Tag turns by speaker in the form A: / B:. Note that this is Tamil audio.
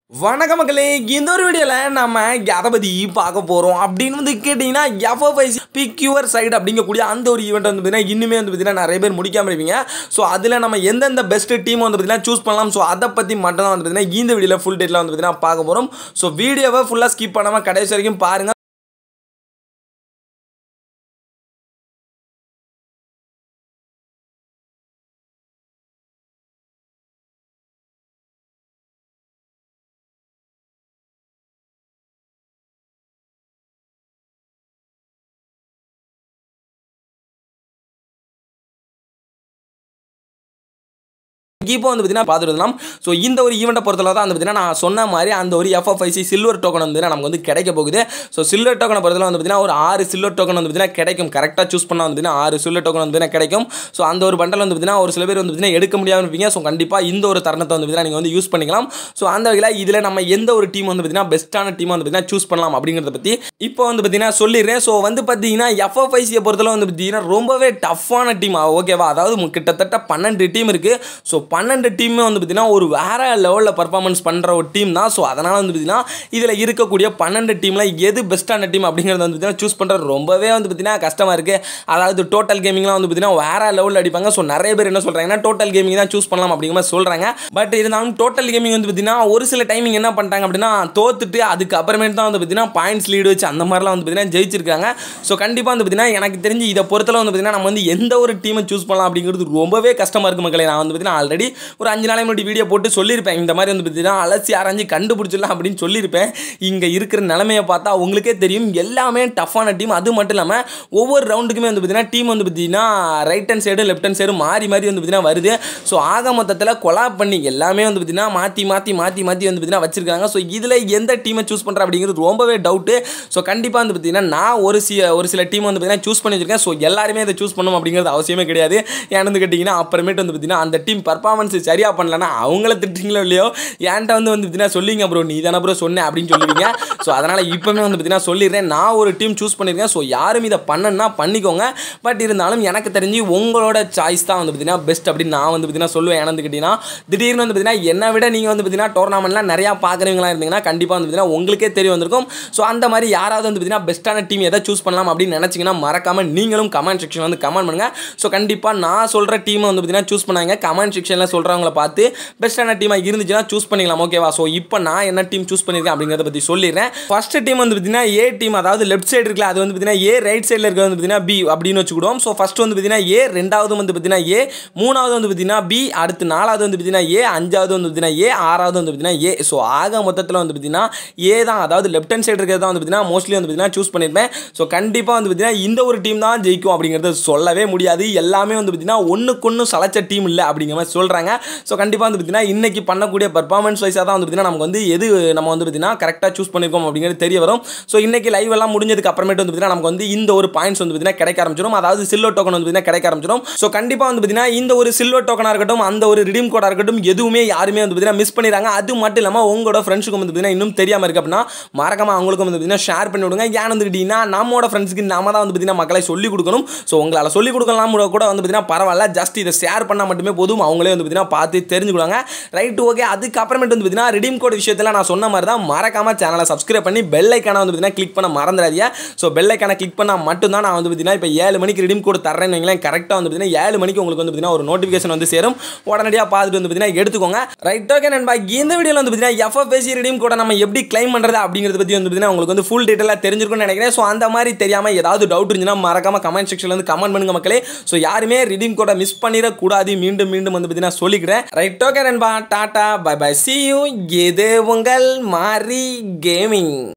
A: வணக்க மக்களே இந்த ஒரு வீடியோவில் நம்ம எதை பற்றி பார்க்க போகிறோம் அப்படின்னு வந்து கேட்டிங்கன்னா எஃப்எஃப்ஐசி பிக்யூர் சைடு அப்படிங்கக்கூடிய அந்த ஒரு ஈவெண்ட் வந்து பார்த்தீங்கன்னா இன்னுமே வந்து பார்த்தீங்கன்னா நிறைய பேர் முடிக்காமல் இருப்பீங்க ஸோ அதில் நம்ம எந்தெந்த பெஸ்ட் டீம் வந்து பார்த்தீங்கன்னா சூஸ் பண்ணலாம் ஸோ அதை பற்றி மட்டும் தான் வந்து பார்த்தீங்கன்னா இந்த வீடியோவில் ஃபுல் டேட்டில் வந்து பார்த்தீங்கன்னா பார்க்க போகிறோம் ஸோ வீடியோவை ஃபுல்லாக ஸ்கிப் பண்ணாமல் கடைசி வரைக்கும் பாருங்கள் இப்போ வந்து பார்த்தீங்கன்னா பார்த்துருந்தோம் ஸோ இந்த ஒரு ஈவெண்ட்டை பொறுத்தளவு தான் வந்து பார்த்தீங்கன்னா நான் சொன்ன மாதிரி அந்த ஒரு எஃப்எஃப்ஐசி சில்வர் டோக்கன் வந்து நமக்கு வந்து கிடைக்க போகுது ஸோ சில்வர் டோக்கனை பொறுத்தளவு வந்து பார்த்தீங்கன்னா ஒரு ஆறு சில்வர் டோக்கன் வந்து பார்த்தீங்கன்னா கிடைக்கும் கரெக்டாக சூஸ் பண்ணால் வந்து பார்த்தீங்கன்னா ஆறு சில்வர் டோக்கன் வந்து பார்த்தீங்கன்னா கிடைக்கும் ஸோ அந்த ஒரு பண்டல் வந்து பார்த்தீங்கன்னா ஒரு சில பேர் வந்து பார்த்தீங்கன்னா எடுக்க முடியாமல் இருப்பீங்க ஸோ கண்டிப்பாக இந்த ஒரு தருணத்தை வந்து பார்த்தீங்கன்னா நீங்கள் வந்து யூஸ் பண்ணிக்கலாம் ஸோ அந்த வகையில் இதில் நம்ம எந்த ஒரு டீம் வந்து பார்த்தீங்கன்னா பெஸ்ட்டான டீம் வந்து பார்த்தீங்கன்னா சூஸ் பண்ணலாம் அப்படிங்கிறத பற்றி இப்போ வந்து பார்த்தீங்கன்னா சொல்லிடுறேன் ஸோ வந்து பார்த்தீங்கன்னா எஃப்எஃப்ஐசியை பொறுத்தளவு வந்து பார்த்தீங்கன்னா ரொம்பவே டஃப்பான டீம் ஓகேவா அதாவது கிட்டத்தட்ட பன்னெண்டு டீம் இருக்குது ஸோ பன்னெண்டு டீமே வந்து பார்த்தீங்கன்னா ஒரு வேற லெவலில் பர்ஃபார்மன்ஸ் பண்ணுற ஒரு டீம் தான் ஸோ அதனால் வந்து பார்த்தீங்கன்னா இதில் இருக்கக்கூடிய பன்னெண்டு டீமில் எது பெஸ்ட்டான டீம் அப்படிங்கிறத வந்து பார்த்தீங்கன்னா சூஸ் பண்ணுறது ரொம்பவே வந்து பார்த்தீங்கன்னா கஷ்டமாக இருக்குது அதாவது டோட்டல் கேமிங்லாம் வந்து பார்த்தீங்கன்னா வேற லெவலில் அடிப்பாங்க ஸோ நிறைய பேர் என்ன சொல்கிறாங்கன்னா டோட்டல் கேமிங் தான் சூஸ் பண்ணலாம் அப்படிங்கிற மாதிரி சொல்கிறாங்க பட் இருந்தாலும் டோட்டல் கேமிங் வந்து பார்த்தீங்கன்னா ஒரு சில டைமிங் என்ன பண்ணிட்டாங்க அப்படின்னா தோத்துட்டு அதுக்கு அப்புறமேட்டு தான் வந்து பார்த்தீங்கன்னா பாயிண்ட்ஸ் லீடு வச்சு அந்த மாதிரிலாம் வந்து பார்த்தீங்கன்னா ஜெயிச்சிருக்காங்க ஸோ கண்டிப்பாக வந்து பார்த்தீங்கன்னா எனக்கு தெரிஞ்சு இதை பொறுத்தல வந்து பார்த்தீங்கன்னா நம்ம வந்து எந்த ஒரு டீமை சூஸ் பண்ணலாம் அப்படிங்கிறது ரொம்பவே கஷ்டமாக இருக்குது மக்களே நான் வந்து பார்த்தீங்கன்னா ஆல்ரெடி ஒரு அஞ்சு நாளைக்கு முன்னாடி வீடியோ போட்டு சொல்லியிருப்பேன் இந்த மாதிரி வந்து பார்த்தீங்கன்னா அலசி ஆராய்ஞ்சு கண்டுபிடிச்சிடலாம் அப்படின்னு சொல்லியிருப்பேன் இங்கே இருக்கிற நிலைமையை பார்த்தா உங்களுக்கே தெரியும் எல்லாமே டஃப்பான டீம் அது மட்டும் இல்லாமல் ஒவ்வொரு ரவுண்டுக்குமே வந்து பார்த்தீங்கன்னா டீம் வந்து பார்த்தீங்கன்னா right hand side left hand side மாறி மாறி வந்து பார்த்தீங்கன்னா வருது ஸோ ஆக மொத்தத்தில் கொலாப் பண்ணி எல்லாமே வந்து பார்த்தீங்கன்னா மாற்றி மாற்றி மாற்றி மாற்றி வந்து பார்த்தீங்கன்னா வச்சிருக்காங்க ஸோ இதில் எந்த டீமை சூஸ் பண்ணுற அப்படிங்கிறது ரொம்பவே டவுட்டு ஸோ கண்டிப்பாக வந்து பார்த்தீங்கன்னா நான் ஒரு சில ஒரு சில டீம் வந்து பார்த்தீங்கன்னா சூஸ் பண்ணி வச்சிருக்கேன் ஸோ எல்லாருமே இதை சூஸ் பண்ணணும் அப்படிங்கிறது அவசியமே கிடையாது ஏன்னு வந்து கேட்டிங்கன்னா அப்புறமேட்டு வந்து பார்த்தீங்கன்னா அந்த டீம் பர்ஃபார்மன்ஸ் சரியாக பண்ணலன்னா அவங்கள திட்டுங்களோ இல்லையோ என்கிட்ட வந்து வந்து பார்த்தீங்கன்னா சொல்லிங்க ப்ரோ நீ தானே ப்ரோ சொன்னேன் அப்படின்னு சொல்லுவீங்க ஸோ அதனால் இப்போமே வந்து பார்த்தீங்கன்னா சொல்லிடுறேன் நான் ஒரு டீம் சூஸ் பண்ணியிருக்கேன் ஸோ யாரும் இதை பண்ணணும்னா பண்ணிக்கோங்க பட் இருந்தாலும் எனக்கு தெரிஞ்சு உங்களோட சாய்ஸ் தான் வந்து பார்த்தீங்கன்னா பெஸ்ட் அப்படின்னு நான் வந்து பார்த்தீங்கன்னா சொல்லுவேன் ஏன்னு கேட்டிங்கன்னா திடீர்னு வந்து பார்த்தீங்கன்னா என்னை விட நீங்கள் வந்து பார்த்தீங்கன்னா டோர்னாமெண்ட்லாம் நிறையா பார்க்குறவங்களா இருந்தீங்கன்னா கண்டிப்பாக வந்து பார்த்தீங்கன்னா உங்களுக்கே தெரிய வந்திருக்கும் ஸோ அந்த மாதிரி யாராவது வந்து பார்த்தீங்கன்னா பெஸ்ட்டான டீம் எதை சூஸ் பண்ணலாம் அப்படின்னு நினச்சிங்கன்னா மறக்காமல் நீங்களும் கமெண்ட் செக்ஷன் வந்து கமெண்ட் பண்ணுங்கள் ஸோ கண்டிப்பாக நான் சொல்கிற டீமை வந்து பார்த்தீங்கன்னா சூஸ் பண்ணாங்க கமெண்ட் செக்ஷனில் சொல்கிறவங்கள பார்த்து பெஸ்ட்டான டீமாக இருந்துச்சுன்னா சூஸ் பண்ணிக்கலாம் ஓகேவா ஸோ இப்போ நான் என்ன டீம் சூஸ் பண்ணியிருக்கேன் அப்படிங்கிறத பற்றி சொல்லிடுறேன் ஃபர்ஸ்ட் டீம் வந்து பார்த்தீங்கன்னா ஏ டீம் அதாவது லெஃப்ட் சைடு இருக்குல்ல அது வந்து பார்த்தீங்கன்னா ஏ ரைட் சைடில் இருக்கிறது வந்து பார்த்தீங்கன்னா பி அப்படின்னு வச்சுக்கிடுவோம் ஸோ ஃபர்ஸ்ட் வந்து பார்த்தீங்கன்னா ஏ ரெண்டாவது வந்து பார்த்தீங்கன்னா ஏ மூணாவது வந்து பார்த்தீங்கன்னா பி அடுத்து நாலாவது வந்து பார்த்தீங்கன்னா ஏ அஞ்சாவது வந்து பார்த்தீங்கன்னா ஏ ஆறாவது வந்து பார்த்தீங்கன்னா ஏ ஸோ ஆக மொத்தத்தில் வந்து பார்த்தீங்கன்னா ஏ தான் அதாவது லெஃப்ட் ஹேண்ட் சைடு இருக்கிறது தான் வந்து பார்த்தீங்கன்னா மோஸ்ட்லி வந்து பார்த்தீங்கன்னா சூஸ் பண்ணியிருப்பேன் ஸோ கண்டிப்பாக வந்து பார்த்தீங்கன்னா இந்த ஒரு டீம் தான் ஜெயிக்கும் அப்படிங்கிறது சொல்லவே முடியாது எல்லாமே வந்து பார்த்தீங்கன்னா ஒன்றுக்கு சளைச்ச டீம் இல்லை அப்படிங்கிற மாதிரி சொல்கிறாங்க ஸோ கண்டிப்பாக வந்து பார்த்தீங்கன்னா இன்னைக்கு பண்ணக்கூடிய பர்ஃபார்மன்ஸ் வைஸாக தான் வந்து பார்த்தீங்கன்னா நமக்கு வந்து எது நம்ம வந்து பார்த்தீங்கன்னா கரெக்டாக சூஸ் பண்ணியிருக்கோம் அப்படிங்கிறது தெரிய வரும் ஸோ இன்னைக்கு லைவ் எல்லாம் முடிஞ்சதுக்கு அப்புறமேட்டு வந்து பார்த்தீங்கன்னா நமக்கு வந்து இந்த ஒரு பாயிண்ட்ஸ் வந்து பார்த்தீங்கன்னா கிடைக்க ஆரம்பிச்சிடும் அதாவது சில்வர் டோக்கன் வந்து பார்த்தீங்கன்னா கிடைக்க ஆரம்பிச்சிடும் ஸோ கண்டிப்பாக வந்து பார்த்தீங்கன்னா இந்த ஒரு சில்வர் டோக்கனாக இருக்கட்டும் அந்த ஒரு ரிடீம் கோடாக இருக்கட்டும் எதுவுமே யாருமே வந்து பார்த்தீங்கன்னா மிஸ் பண்ணிடுறாங்க அது மட்டும் இல்லாமல் உங்களோட ஃப்ரெண்ட்ஸுக்கும் வந்து பார்த்தீங்கன்னா இன்னும் தெரியாமல் இருக்கு அப்படின்னா மறக்காம அவங்களுக்கும் வந்து பார்த்தீங்கன்னா ஷேர் பண்ணி விடுங்க ஏன் வந்து கேட்டிங்கன்னா நம்மளோட ஃப்ரெண்ட்ஸுக்கு நாம தான் வந்து பார்த்தீங்கன்னா மக்களை சொல்லிக் கொடுக்கணும் ஸோ உங்களால் சொல்லிக் கொடுக்கலாம் கூட வந்து பார்த்தீங்கன்னா பரவாயில்ல ஜஸ்ட் இதை ஷேர் பண்ணால் மட்டுமே போதும் அவங்களே வந்து பார்த்தீங்கன்னா பார்த்து தெரிஞ்சுக்கிடுவாங்க ரைட் ஓகே அதுக்கப்புறமேட்டு வந்து பார்த்தீங்கன்னா ரிடீம் கோட் விஷயத்தில் நான் சொன்ன மாதிரி தான் மறக்காம சேனலை சப்ஸ்கிரைப் பண்ணி பெல் ஐக்கான வந்து பார்த்தீங்கன்னா கிளிக் பண்ண மறந்துடாதீங்க ஸோ பெல் ஐக்கான கிளிக் பண்ணால் மட்டும்தான் நான் வந்து பார்த்தீங்கன்னா இப்போ ஏழு மணிக்கு ரிடீம் கோட் தரேன்னு வைங்களேன் கரெக்டாக வந்து பார்த்தீங்கன்னா ஏழு மணிக்கு உங்களுக்கு வந்து பார்த்தீங்கன்னா ஒரு நோட்டிஃபிகேஷன் வந்து சேரும் உடனடியாக பார்த்துட்டு வந்து பார்த்தீங்கன்னா எடுத்துக்கோங்க ரைட் ஓகே நண்பா இந்த வீடியோவில் வந்து பார்த்தீங்கன்னா எஃப்எஃப்எஸ்சி ரிடீம் கோட நம்ம எப்படி கிளைம் பண்ணுறது அப்படிங்கிறத பற்றி வந்து பார்த்தீங்கன்னா உங்களுக்கு வந்து ஃபுல் டீட்டெயிலாக தெரிஞ்சிருக்கும்னு நினைக்கிறேன் ஸோ அந்த மாதிரி தெரியாமல் ஏதாவது டவுட் இருந்துச்சுன்னா மறக்காம கமெண்ட் செக்ஷனில் வந்து கமெண்ட் பண்ணுங்க மக்களே ஸோ யாருமே ரிடீம் கோடை மிஸ் பண்ணிடக்கூடாது மீண்டும் மீண்டும் வந்து பார்த்தீங்கன்னா சொல்லிக்கிறேன் ரைட் ஓகே நண்பா tata bye bye see you இது உங்கள் மாரி கேமிங்